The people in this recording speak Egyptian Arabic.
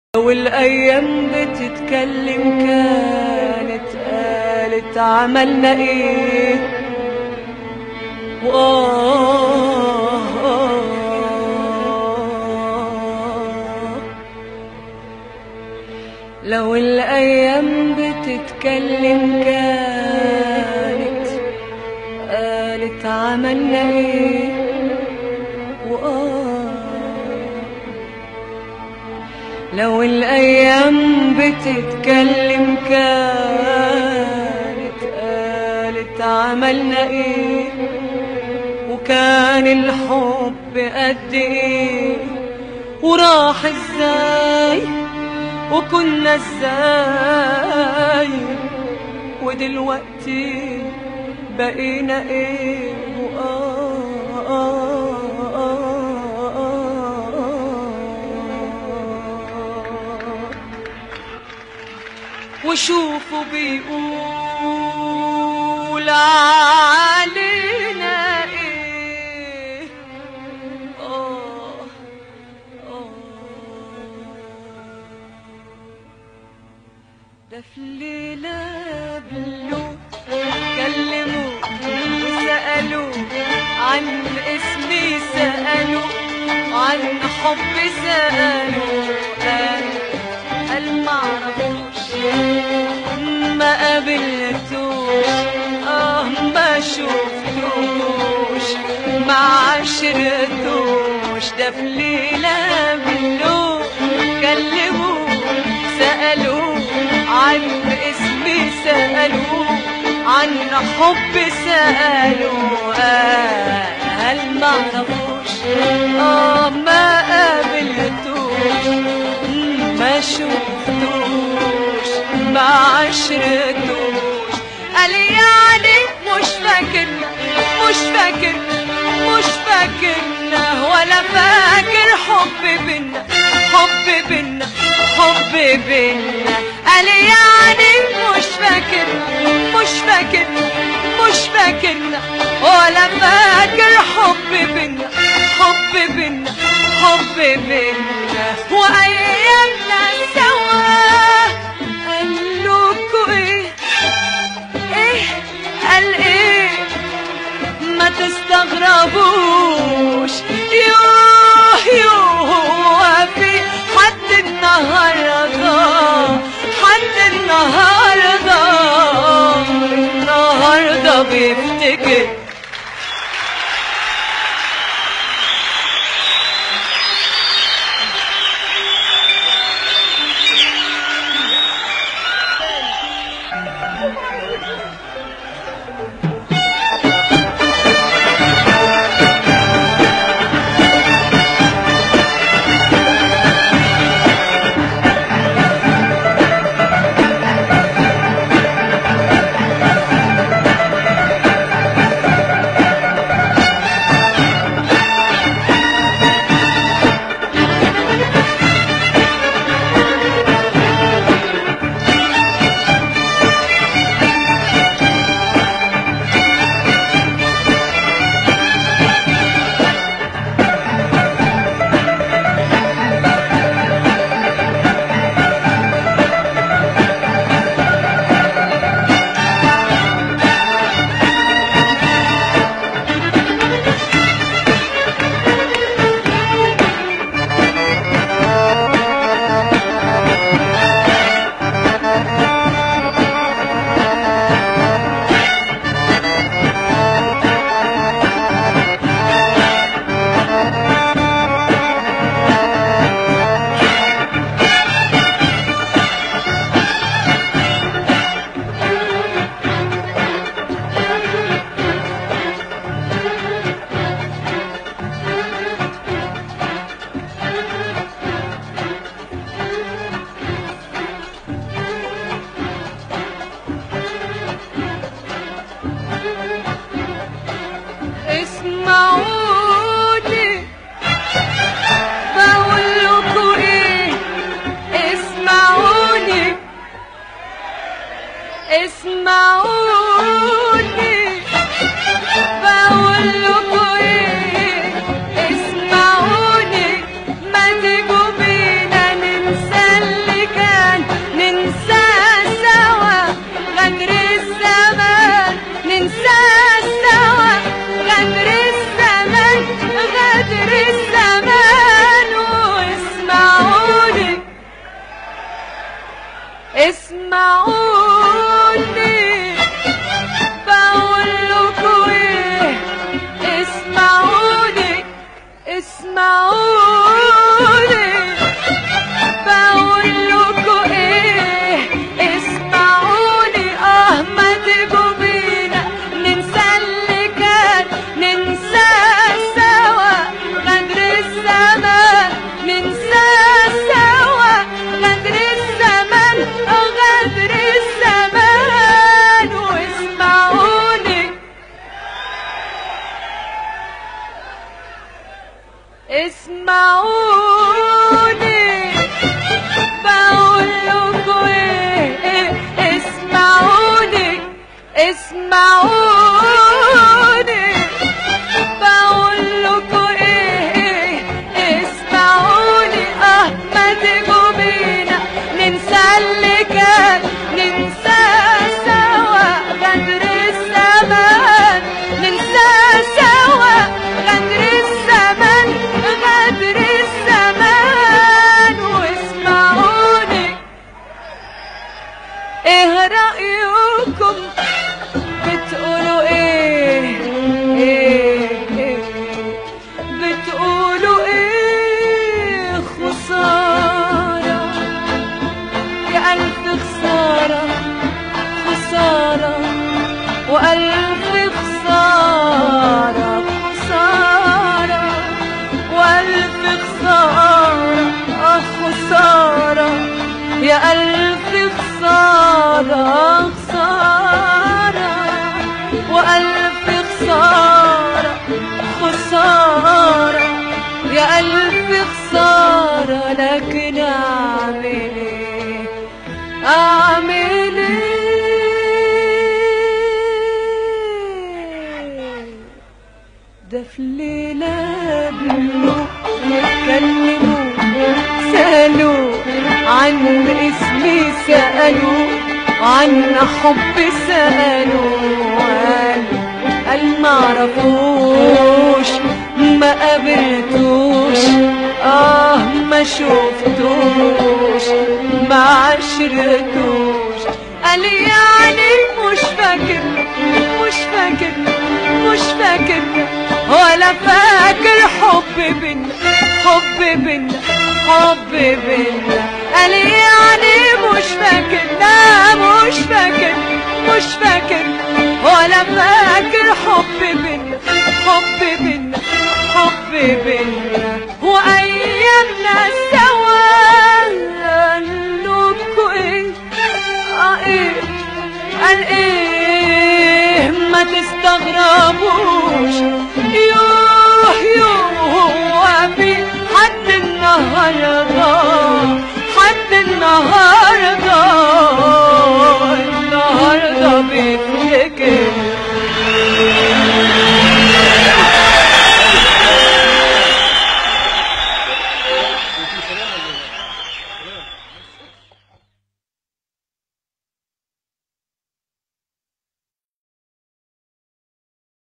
والأيام بتتكلم كانت قالت عملنا ايه وآه آه لو الأيام بتتكلم كانت قالت عملنا ايه وآه لو الأيام بتتكلم كانت قالت عملنا ايه وكان الحب قد ايه وراح ازاي وكنا ازاي ودلوقتي بقينا ايه وآه آه آه آه وشوفوا بيقول علينا ايه آه آه ده في ليلة بلو كلموا وسألوا عن اسمي سألوا عن حبي سألوا قال قال معرفوش ما قابلتوش اه ما شفتوش ما عشرتوش ده في ليلة بلو كلموا سألوا عن اسمي سألوا عن حبي سألوا قال ما عرفوش اه ما قابلتوش ما شفتوش ما عشرتوش قال يعني مش فاكرنا مش فاكرنا مش فاكرنا ولا فاكر حب بينا حب بينا حب بينا قال يعني مش فاكرنا مش فاكرنا مش فاكرنا ولا فاكر حب بينا حب بينا حب بينا وايامنا سوا قال لكوا ايه ايه قال ايه ما تستغربوش يوه يوه هو في حد النهارده حد النهارده النهارده بيفتكر اسمعوني بقول لكم ايه اسمعوني اسمعوني بقول لكم ايه اسمعوني ما تجوا بينا ننسى اسمعوني بقول لكم ايه اسمعوني اسمعوني بقول لكم ايه اسمعوني اه ما تجوا بينا ننسى اللي كان ننسى سوا غدر الزمان ننسى سوا غدر الزمان غدر الزمان واسمعوني اسمعوني بقول لكم ايه إيه، اسمعوني اسمعوني بقول لكم ايه إيه، اسمعوني اه ما تجوا بينا ننسى اللي كان ننسى سوا غدر الزمان ننسى سوا غدر الزمان غدر الزمان واسمعوني ايه رأيكم بتقولوا ايه ايه ايه بتقولوا ايه خسارة يا ألف خسارة خسارة وألف خسارة خسارة وألف خسارة آه خسارة يا ألف خسارة خسارة وألف خسارة خسارة يا ألف خسارة لكن أعمل إيه أعمل إيه ده في ليلة بنوك كلموا سألوا عن اسمي سألوا عن حبي سألوا قال قال معرفوش ما قابلتوش اه ما شفتوش ما عشرتوش قال يعني مش فاكر مش فاكر مش فاكر ولا فاكر حب بينا حب بينا حب بينا قال يعني مش فاكر لا مش فاكر مش فاكر ولا فاكر حب بينا حب بينا حب بينا وأي